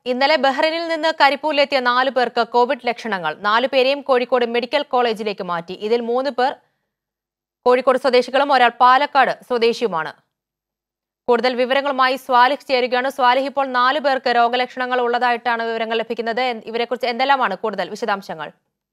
ഇന്നലെ ബഹ്റൈനിൽ നിന്ന് കരിപ്പൂരിലെത്തിയ നാലു പേർക്ക് കോവിഡ് ലക്ഷണങ്ങൾ നാലു പേരെയും കോഴിക്കോട് മെഡിക്കൽ കോളേജിലേക്ക് മാറ്റി ഇതിൽ മൂന്ന് പേർ കോഴിക്കോട് സ്വദേശികളും ഒരാൾ പാലക്കാട് സ്വദേശിയുമാണ് കൂടുതൽ വിവരങ്ങളുമായി സ്വാലിഹ് ചേരുകയാണ് സ്വാലിഹ് ഇപ്പോൾ നാലു പേർക്ക് രോഗലക്ഷണങ്ങൾ ഉള്ളതായിട്ടാണ് വിവരങ്ങൾ ലഭിക്കുന്നത് എൻ- ഇവരെക്കുറിച്ച് എന്തെല്ലാമാണ് കൂടുതൽ വിശദാംശങ്ങൾ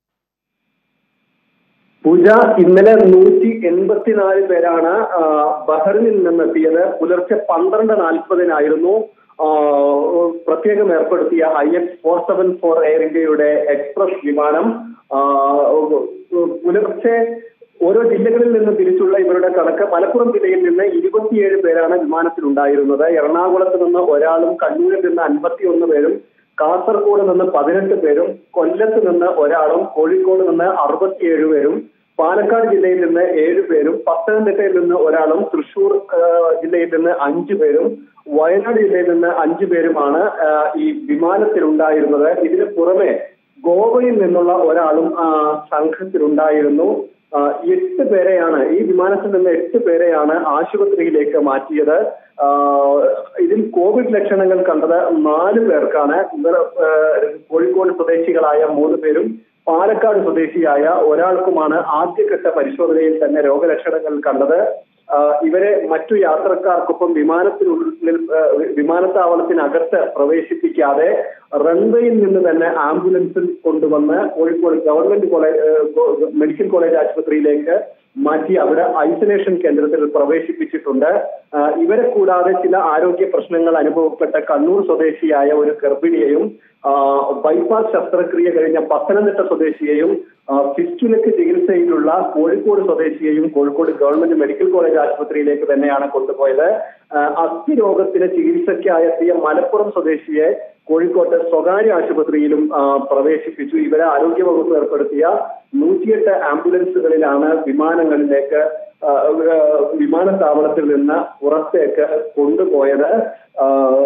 പൂജ ഇന്നലെ നൂറ്റി എൺപത്തിനാല് പേരാണ് ആ, ബഹ്റിനിൽ നിന്നെത്തിയത് പുലർച്ചെ പന്ത്രണ്ട് നാൽപ്പതിനായിരുന്നു ആ, പ്രത്യേകം ഏർപ്പെടുത്തിയ I X four seven four Air ഇന്ത്യയുടെ എക്സ്പ്രസ് വിമാനം ആ, പുലർച്ചെ ഓരോ ജില്ലകളിൽ നിന്ന് തിരിച്ചുള്ള ഇവരുടെ കണക്ക് മലപ്പുറം ജില്ലയിൽ നിന്ന് ഇരുപത്തിയേഴ് പേരാണ് വിമാനത്തിലുണ്ടായിരുന്നത് എറണാകുളത്ത് നിന്ന് ഒരാളും കണ്ണൂരിൽ നിന്ന് അൻപത്തിയൊന്ന് പേരും കാസർഗോഡ് നിന്ന് പതിനെട്ട് പേരും കൊല്ലത്ത് നിന്ന് ഒരാളും കോഴിക്കോട് നിന്ന് അറുപത്തിയേഴ് പേരും പാലക്കാട് ജില്ലയിൽ നിന്ന് ഏഴ് പേരും പത്തനംതിട്ടയിൽ നിന്ന് ഒരാളും തൃശൂർ ആ, ജില്ലയിൽ നിന്ന് അഞ്ചു പേരും വയനാട് ജില്ലയിൽ നിന്ന് അഞ്ചു പേരുമാണ് ആ, ഈ വിമാനത്തിലുണ്ടായിരുന്നത് ഇതിന് പുറമെ ഗോവയിൽ നിന്നുള്ള ഒരാളും ആ, സംഘത്തിലുണ്ടായിരുന്നു ആ, എട്ട് പേരെയാണ് ഈ വിമാനത്തിൽ നിന്ന് എട്ട് പേരെയാണ് ആശുപത്രിയിലേക്ക് മാറ്റിയത് ആ, ഇതിൽ കോവിഡ് ലക്ഷണങ്ങൾ കണ്ടത് നാല് പേർക്കാണ് ഇവർ ആ, കോഴിക്കോട് സ്വദേശികളായ മൂന്ന് പേരും പാലക്കാട് സ്വദേശിയായ ഒരാൾക്കുമാണ് ആദ്യഘട്ട പരിശോധനയിൽ തന്നെ രോഗലക്ഷണങ്ങൾ കണ്ടത് ആ, ഇവരെ മറ്റു യാത്രക്കാർക്കൊപ്പം വിമാനത്തിനുള്ളിൽ ആ, വിമാനത്താവളത്തിനകത്ത് പ്രവേശിപ്പിക്കാതെ റൺവേയിൽ നിന്ന് തന്നെ ആംബുലൻസിൽ കൊണ്ടുവന്ന് കോഴിക്കോട് ഗവൺമെന്റ് കോളേജ് ആ, ഗോ- മെഡിക്കൽ കോളേജ് ആശുപത്രിയിലേക്ക് മാറ്റി അവിടെ ഐസൊലേഷൻ കേന്ദ്രത്തിൽ പ്രവേശിപ്പിച്ചിട്ടുണ്ട് ആ, ഇവരെ കൂടാതെ ചില ആരോഗ്യ പ്രശ്നങ്ങൾ അനുഭവപ്പെട്ട കണ്ണൂർ സ്വദേശിയായ ഒരു ഗർഭിണിയെയും ആ, ബൈപ്പാസ് ശസ്ത്രക്രിയ കഴിഞ്ഞ പത്തനംതിട്ട സ്വദേശിയെയും ആ, ഫിസ്റ്റുലക്ക് ചികിത്സയിലുള്ള കോഴിക്കോട് സ്വദേശിയെയും കോഴിക്കോട് ഗവൺമെന്റ് മെഡിക്കൽ കോളേജ് ആശുപത്രിയിലേക്ക് തന്നെയാണ് കൊണ്ടുപോയത് ആ, അസ്ഥി രോഗത്തിന് ചികിത്സയ്ക്കായി എത്തിയ മലപ്പുറം സ്വദേശിയെ കോഴിക്കോട്ടെ സ്വകാര്യ ആശുപത്രിയിലും ആ, പ്രവേശിപ്പിച്ചു ഇവരെ ആരോഗ്യവകുപ്പ് ഏർപ്പെടുത്തിയ നൂറ്റിയെട്ട് ആംബുലൻസുകളിലാണ് വിമാനങ്ങളിലേക്ക് ആ, ആ, വിമാനത്താവളത്തിൽ നിന്ന് പുറത്തേക്ക് കൊണ്ടുപോയത് ആ,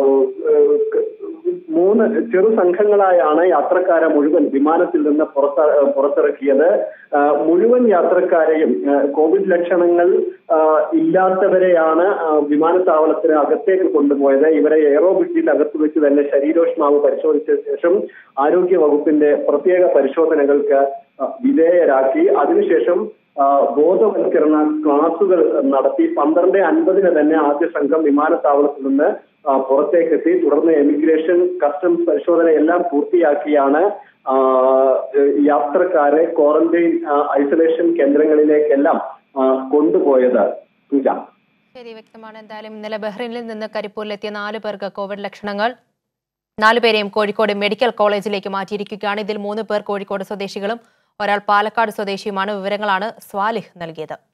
മൂന്ന് ചെറു സംഘങ്ങളായാണ് യാത്രക്കാരെ മുഴുവൻ വിമാനത്തിൽ നിന്ന് പുറത്ത പുറത്തിറക്കിയത് ആ, മുഴുവൻ യാത്രക്കാരെയും ആ, കോവിഡ് ലക്ഷണങ്ങൾ ആ, ഇല്ലാത്തവരെയാണ് ആ, വിമാനത്താവളത്തിന് അകത്തേക്ക് കൊണ്ടുപോയത് ഇവരെ എയറോ ബ്രിഡ്ജിന്റെ അകത്ത് വെച്ച് തന്നെ ശരീരോഷ്മാവ് പരിശോധിച്ച ശേഷം ആരോഗ്യ വകുപ്പിന്റെ പ്രത്യേക പരിശോധനകൾക്ക് ആ, വിധേയരാക്കി അതിനുശേഷം ആ, ബോധവൽക്കരണ ക്ലാസുകൾ നടത്തി പന്ത്രണ്ട് അൻപതിന് തന്നെ ആദ്യ സംഘം വിമാനത്താവളത്തിൽ നിന്ന് ആ, പുറത്തേക്കെത്തി തുടർന്ന് എമിഗ്രേഷൻ കസ്റ്റംസ് പരിശോധന എല്ലാം പൂർത്തിയാക്കിയാണ് ആ, യാത്രക്കാരെ ക്വാറന്റൈൻ ആ, ഐസൊലേഷൻ കേന്ദ്രങ്ങളിലേക്കെല്ലാം ആ, കൊണ്ടുപോയത് പൂജ ശരി വ്യക്തമാണ് എന്തായാലും ഇന്നലെ ബഹ്റൈനിൽ നിന്ന് കരിപ്പൂരിലെത്തിയ നാലു പേർക്ക് കോവിഡ് ലക്ഷണങ്ങൾ നാലുപേരെയും കോഴിക്കോട് മെഡിക്കൽ കോളേജിലേക്ക് മാറ്റിയിരിക്കുകയാണ് ഇതിൽ മൂന്ന് പേർ കോഴിക്കോട് സ്വദേശികളും ഒരാൾ പാലക്കാട് സ്വദേശിയുമാണ് വിവരങ്ങളാണ് സ്വാലിഹ് നൽകിയത്